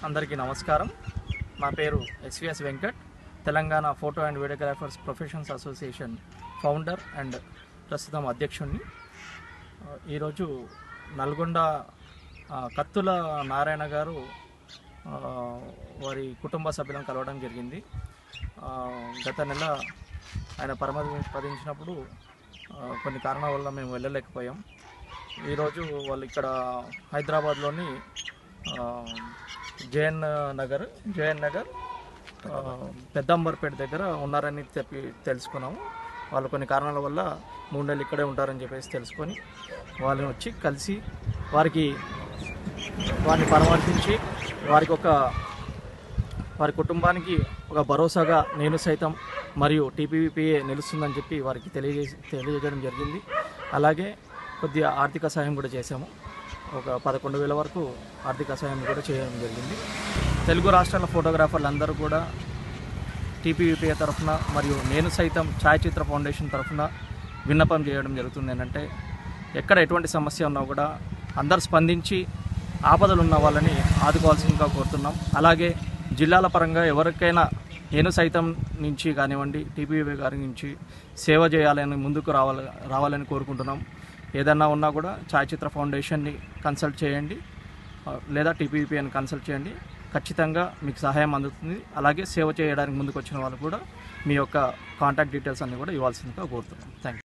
అందరికీ నమస్కారం నా పేరు SVS Venkat Telangana photo and videographers professions association founder and ప్రస్తుతం అధ్యక్షుడిని ఆ, ఈరోజు నల్గొండ ఆ, కత్తుల నారాయణ గారు ఆ, వారి కుటుంబ సభ్యులను కలవడం జరిగింది ఆ, గత నెల ఆయన పరమపదించినప్పుడు ఆ, కొన్ని కారణాల వల్ల మేము వెళ్ళలేకపోయాం ఈరోజు వాళ్ళు ఇక్కడ హైదరాబాద్లోని ఆ, జేఎన్ నగర్ జేఎన్ నగర్ ఆ, పెద్దంబర్పేట దగ్గర ఉన్నారని చెప్పి తెలుసుకున్నాము వాళ్ళు కొన్ని కారణాల వల్ల మూడు నెలలు ఇక్కడే ఉంటారని చెప్పేసి తెలుసుకొని వాళ్ళని వచ్చి కలిసి వారికి వారిని పరామర్శించి వారికి ఒక వారి కుటుంబానికి ఒక భరోసాగా నేను సైతం మరియు టీపీపీఏ నిలుస్తుందని చెప్పి వారికి తెలియజేసి తెలియజేయడం జరిగింది అలాగే కొద్దిగా ఆర్థిక సహాయం కూడా చేశాము ఒక పదకొండు వేల వరకు ఆర్థిక సహాయం కూడా చేయడం జరిగింది తెలుగు రాష్ట్రాల ఫోటోగ్రాఫర్లు అందరూ కూడా టీపీపీఏ తరఫున మరియు నేను సైతం ఛాయాచిత్ర ఫౌండేషన్ తరఫున విన్నపం చేయడం జరుగుతుంది ఏంటంటే ఎక్కడ ఎటువంటి సమస్య ఉన్నా కూడా అందరు స్పందించి ఆపదలు ఉన్న వాళ్ళని ఆదుకోవాల్సిందిగా కోరుతున్నాం అలాగే జిల్లాల పరంగా ఎవరికైనా నేను సైతం నుంచి కానివ్వండి టీపీవీ గారి నుంచి సేవ చేయాలని ముందుకు రావాలి రావాలని కోరుకుంటున్నాం ఏదన్నా ఉన్నా కూడా ఛాయాచిత్ర ఫౌండేషన్ని కన్సల్ట్ చేయండి ఆ, లేదా టీపీపీని కన్సల్ట్ చేయండి ఖచ్చితంగా మీకు సహాయం అందుతుంది అలాగే సేవ చేయడానికి ముందుకు వచ్చిన వాళ్ళు కూడా మీ యొక్క కాంటాక్ట్ డీటెయిల్స్ అన్నీ కూడా ఇవ్వాల్సిందిగా కోరుతున్నాం థ్యాంక్ యూ